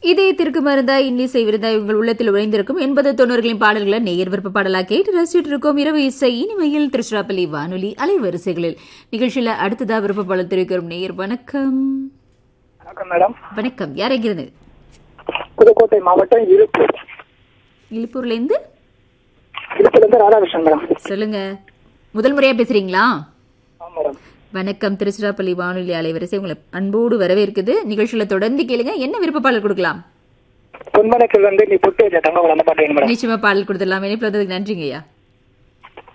இதயத்திற்கு மருந்தா இன்னிசை விருந்தா உங்கள் உள்ளத்தில் உழைந்திருக்கும் எண்பது தொண்ணூறுகளின் பாடல்களை நேயர் விருப்ப பாடலா கேட்டு ரசிச்சுட்டு இருக்கோம் இரவு இசை இனிமையில் திருச்சிராப்பள்ளி வானொலி அலைவரிசைகளில் நிகழ்ச்சியில அடுத்ததா விருப்ப பாடல் தெரிவிக்கிறோம் நேயர் வணக்கம் வணக்கம் மேடம் வணக்கம் யார் எங்கிருந்து புதுக்கோட்டை மாவட்டம் இழுப்பூர் இழுப்பூர்ல இருந்து இழுப்பூர்லேருந்து ராதாகிருஷ்ணன் மேடம் சொல்லுங்க முதல் முறையா பேசுறீங்களா ஆமாம் மேடம் வணக்கம் திருச்சிராப்பள்ளி வானொலி அலைவரிசை உங்களை அன்போடு வரவேற்குது நிகழ்ச்சியில தொடர்ந்து கேளுங்க என்ன விருப்ப பாடல் கொடுக்கலாம் பொன்மனைக்கு வந்து நீ புட்டு வச்ச தங்க குழந்தை பாட்டு வேணும் மேடம் நிச்சயமா பாடல் கொடுத்துடலாம் இணைப்பு வந்ததுக்கு நன்றிங்கய்யா